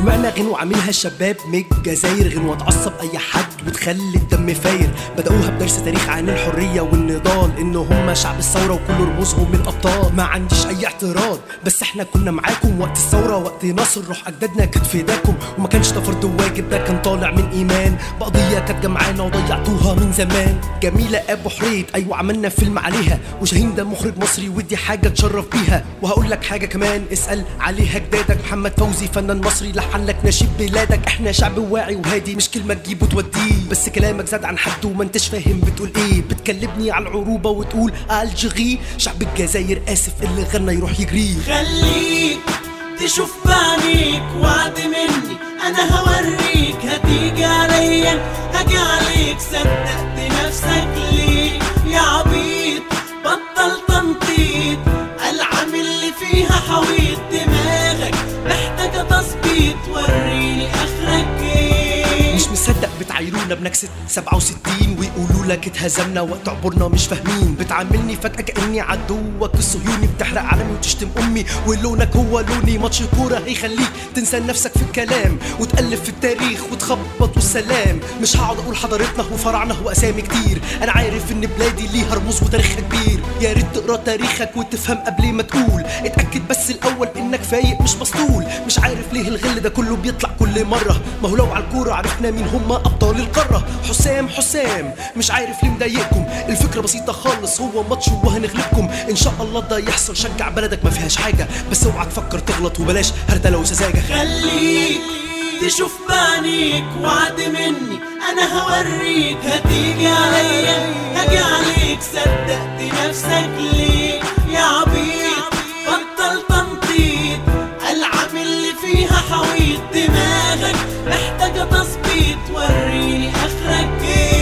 سمعنا غنوة عاملها الشباب من الجزاير غنوة تعصب اي حد وتخلي الدم فاير بدأوها بدرس تاريخ عن الحرية والنضال ان هم شعب الثورة وكل رموزهم من ابطال ما عنديش اي اعتراض بس احنا كنا معاكم وقت الثورة وقت نصر روح اجدادنا كانت في ايداكم وما كانش ده فرض واجب ده كان طالع من ايمان بقضية كانت جمعانا وضيعتوها من زمان جميلة ابو حريت ايوه عملنا فيلم عليها وشاهين ده مخرج مصري ودي حاجة تشرف بيها وهقول لك حاجة كمان اسأل عليها جدادك محمد فوزي فنان مصري لحن لك نشيد بلادك احنا شعب واعي وهادي مش كلمة تجيب وتوديه بس كلامك زاد عن حد وما انتش فاهم بتقول ايه بتكلمني عن العروبة وتقول الجغي شعب الجزاير اسف اللي غنى يروح يجري خليك تشوف بعينيك وعد مني انا هوريك هتيجي عليا هاجي عليك صدقت نفسك ليه يا عبيط بطل تنطيط العم اللي فيها حويط دماغك محتاجة تظبيط وريني اخرك ايه مش مصدق بتعايرونا بنكسة 67 ويقولوا لك اتهزمنا وقت عبورنا مش فاهمين بتعاملني فجأة كأني عدوك الصهيوني بتحرق علمي وتشتم أمي ولونك هو لوني ماتش كورة هيخليك تنسى نفسك في الكلام وتقلب في التاريخ وتخبط والسلام مش هقعد أقول حضارتنا وفراعنة وأسامي كتير أنا عارف إن بلادي ليها رموز وتاريخها كبير يا ريت تقرا تاريخك وتفهم قبل ما تقول اتأكد بس الأول إنك فايق مش مسطول مش عارف ليه الغل ده كله بيطلع كل مرة ما هو لو على الكورة عرفنا مين هم أبطال القارة حسام حسام مش عارف ليه مضايقكم الفكرة بسيطة خالص هو ماتش وهنغلبكم إن شاء الله ده يحصل شجع بلدك ما فيهاش حاجة بس اوعى تفكر تغلط وبلاش هردلة وسذاجة خليك تشوف بعينيك وعد مني انا هوريك هتيجي عليا هاجي عليك صدقت نفسك ليه يا عبيط بطل تنطيط العب اللي فيها حويط دماغك محتاجة تظبيط وريني اخرك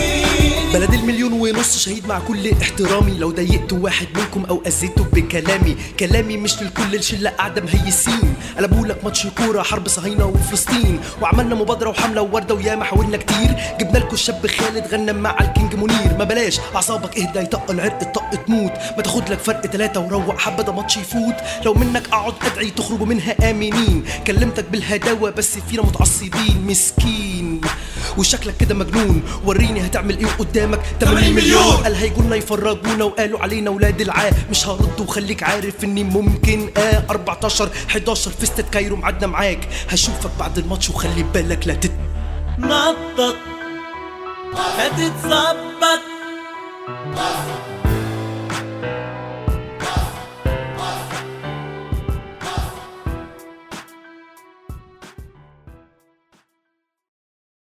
ايه بلد المليون ونص شهيد مع كل احترامي لو ضايقت واحد منكم او اذيته بكلامي كلامي مش للكل الشله قاعده مهيسين قلبولك ماتش كوره حرب صهاينه وفلسطين وعملنا مبادره وحمله وورده وياما حاولنا كتير جبنا لكم الشاب خالد غنى مع الكينج منير ما بلاش اعصابك اهدى يطق العرق الطق تموت ما تاخد لك فرق ثلاثه وروق حبه ده ماتش يفوت لو منك اقعد ادعي تخرجوا منها امنين كلمتك بالهداوه بس فينا متعصبين مسكين وشكلك كده مجنون وريني هتعمل ايه قدامك 80 مليون قال هيجونا يفرجونا وقالوا علينا ولاد العاه مش هرد وخليك عارف اني ممكن اه 14 11 في استاد كايرو معدنا معاك هشوفك بعد الماتش وخلي بالك لا تت نطط هتتظبط